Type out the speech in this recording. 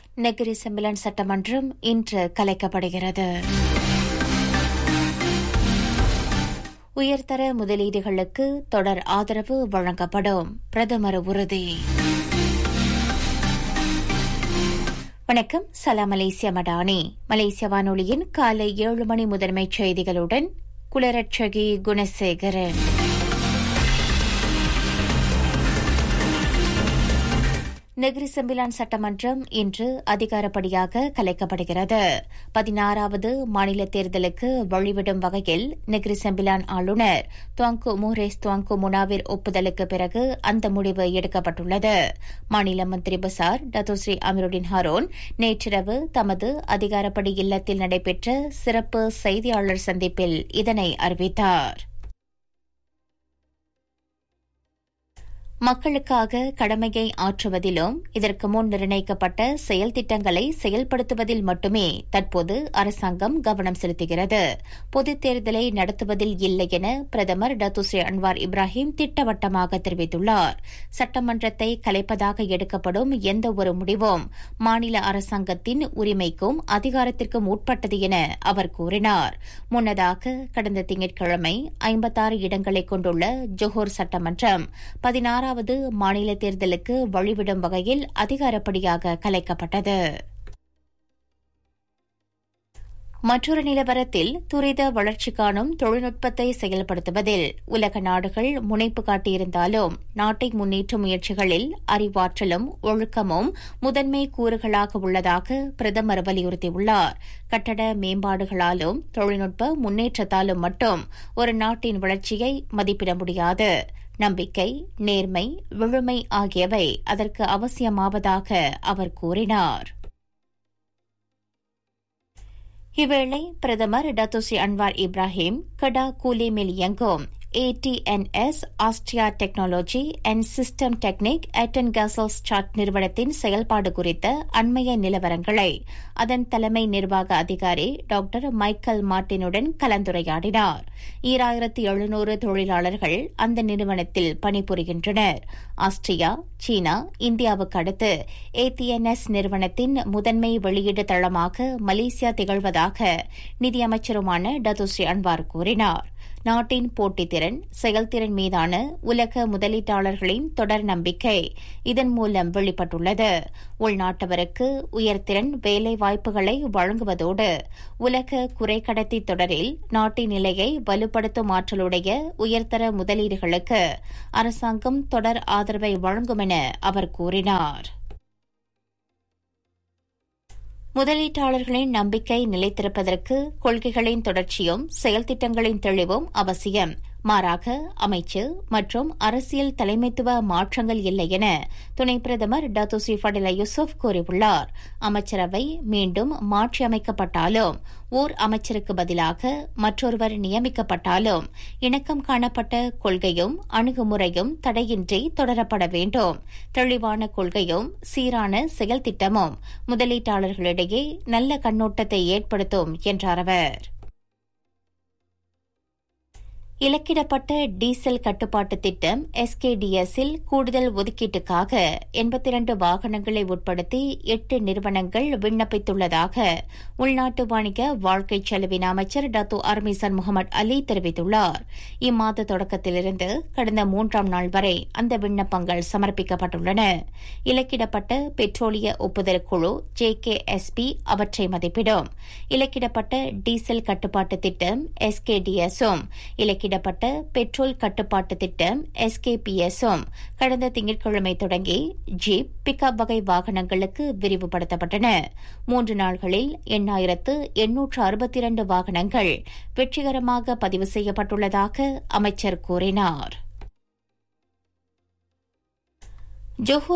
Negeri செம்பிலன் சட்டமன்றம் இன்று கலைக்கப்படுகிறது உயர்தர முதலீடுகளுக்கு தொடர் ஆதரவு வழங்கப்படும் பிரதமர் உறுதி வணக்கம் சலாம் மலேசியா மடானி மலேசிய வானொலியின் காலை ஏழு மணி முதன்மைச் செய்திகளுடன் குலரட்சகி குணசேகரன் நெகிரி செம்பிலான் சட்டமன்றம் இன்று அதிகாரப்படியாக கலைக்கப்படுகிறது பதினாறாவது மாநில தேர்தலுக்கு வழிவிடும் வகையில் நெகிரி செம்பிலான் ஆளுநர் துவாங்கு மோரேஸ் துவாங்கு முனாவிர் ஒப்புதலுக்கு பிறகு அந்த முடிவு எடுக்கப்பட்டுள்ளது மாநில மந்திரி பசார் டத்தோஸ்ரீ அமருடின் ஹாரோன் நேற்றிரவு தமது அதிகாரப்படி இல்லத்தில் நடைபெற்ற சிறப்பு செய்தியாளர் சந்திப்பில் இதனை அறிவித்தார் மக்களுக்காக கடமையை ஆற்றுவதிலும் இதற்கு முன் நிர்ணயிக்கப்பட்ட செயல் திட்டங்களை செயல்படுத்துவதில் மட்டுமே தற்போது அரசாங்கம் கவனம் செலுத்துகிறது பொதுத் தேர்தலை நடத்துவதில் இல்லை என பிரதமர் டத்துஸ்ரீ அன்வார் இப்ராஹிம் திட்டவட்டமாக தெரிவித்துள்ளார் சட்டமன்றத்தை கலைப்பதாக எடுக்கப்படும் எந்த ஒரு முடிவும் மாநில அரசாங்கத்தின் உரிமைக்கும் அதிகாரத்திற்கும் உட்பட்டது என அவர் கூறினார் முன்னதாக கடந்த திங்கட்கிழமை ஐம்பத்தாறு இடங்களை கொண்டுள்ள ஜோஹர் சட்டமன்றம் பதினாறு ஆறாவது மாநில தேர்தலுக்கு வழிவிடும் வகையில் அதிகாரப்படியாக கலைக்கப்பட்டது மற்றொரு நிலவரத்தில் துரித வளர்ச்சி காணும் தொழில்நுட்பத்தை செயல்படுத்துவதில் உலக நாடுகள் முனைப்பு காட்டியிருந்தாலும் நாட்டை முன்னேற்றும் முயற்சிகளில் அறிவாற்றலும் ஒழுக்கமும் முதன்மை கூறுகளாக உள்ளதாக பிரதமர் வலியுறுத்தியுள்ளார் கட்டட மேம்பாடுகளாலும் தொழில்நுட்ப முன்னேற்றத்தாலும் மட்டும் ஒரு நாட்டின் வளர்ச்சியை மதிப்பிட முடியாது நம்பிக்கை நேர்மை விழுமை ஆகியவை அதற்கு அவசியமாவதாக அவர் கூறினார் இவ்வேளை பிரதமர் டத்தோசி அன்வார் இப்ராஹிம் கடா கூலிமில் இயங்கும் ATNS Austria technology and system technic அட்டன் கசல் ஸ்டார்ட் நிறுவனத்தின் செயல்பாடு குறித்த அண்மைய நிலவரங்களை அதன் தலைமை நிர்வாக அதிகாரி டாக்டர் மைக்கேல் மார்டினுடன் கலந்துரையாடினார் ஈராயிரத்து எழுநூறு தொழிலாளர்கள் அந்த நிறுவனத்தில் பணிபுரிகின்றனர் ஆஸ்திரியா சீனா இந்தியாவுக்கு அடுத்து ஏடிஎன்எஸ் நிறுவனத்தின் முதன்மை வெளியீடு தளமாக மலேசியா திகழ்வதாக நிதியமைச்சருமான டத்துஸ்ரீ அன்வார் கூறினார் நாட்டின் போட்டித்திறன் செயல்திறன் மீதான உலக முதலீட்டாளர்களின் தொடர் நம்பிக்கை இதன் மூலம் வெளிப்பட்டுள்ளது உள்நாட்டவருக்கு உயர்திறன் வேலை வாய்ப்புகளை வழங்குவதோடு உலக குறைக்கடத்தி தொடரில் நாட்டின் நிலையை வலுப்படுத்தும் ஆற்றலுடைய உயர்தர முதலீடுகளுக்கு அரசாங்கம் தொடர் ஆதரவை வழங்கும் என அவர் கூறினார் முதலீட்டாளர்களின் நம்பிக்கை நிலைத்திருப்பதற்கு கொள்கைகளின் தொடர்ச்சியும் செயல்திட்டங்களின் தெளிவும் அவசியம் மாறாக அமைச்சு மற்றும் அரசியல் தலைமைத்துவ மாற்றங்கள் இல்லை என துணை பிரதமர் டத்துசி ஃபடிலா யூசுப் கூறியுள்ளார் அமைச்சரவை மீண்டும் மாற்றியமைக்கப்பட்டாலும் ஓர் அமைச்சருக்கு பதிலாக மற்றொருவர் நியமிக்கப்பட்டாலும் இணக்கம் காணப்பட்ட கொள்கையும் அணுகுமுறையும் தடையின்றி தொடரப்பட வேண்டும் தெளிவான கொள்கையும் சீரான செயல் திட்டமும் முதலீட்டாளர்களிடையே நல்ல கண்ணோட்டத்தை ஏற்படுத்தும் என்றார் அவர் இலக்கிடப்பட்ட டீசல் கட்டுப்பாட்டு திட்டம் எஸ்கேடிஎஸில் கூடுதல் ஒதுக்கீட்டுக்காக எண்பத்தி இரண்டு வாகனங்களை உட்படுத்தி எட்டு நிறுவனங்கள் விண்ணப்பித்துள்ளதாக உள்நாட்டு வணிக வாழ்க்கை செலவின அமைச்சர் டத்து அர்மிசன் முகமது அலி தெரிவித்துள்ளார் இம்மாத தொடக்கத்திலிருந்து கடந்த மூன்றாம் நாள் வரை அந்த விண்ணப்பங்கள் சமர்ப்பிக்கப்பட்டுள்ளன இலக்கிடப்பட்ட பெட்ரோலிய ஒப்புதல் குழு ஜே கே எஸ்பி அவற்றை மதிப்பிடும் இலக்கிடப்பட்ட டீசல் கட்டுப்பாட்டு திட்டம் எஸ்கேடிஎஸும் இலக்கிட வெளியிடப்பட்ட பெட்ரோல் கட்டுப்பாட்டு திட்டம் எஸ்கேபிஎஸும் கடந்த திங்கட்கிழமை தொடங்கி ஜீப் பிக்கப் வகை வாகனங்களுக்கு விரிவுபடுத்தப்பட்டன மூன்று நாள்களில் எண்ணாயிரத்து எண்ணூற்று அறுபத்தி இரண்டு வாகனங்கள் வெற்றிகரமாக பதிவு செய்யப்பட்டுள்ளதாக அமைச்சர் கூறினார் ஜோஹர்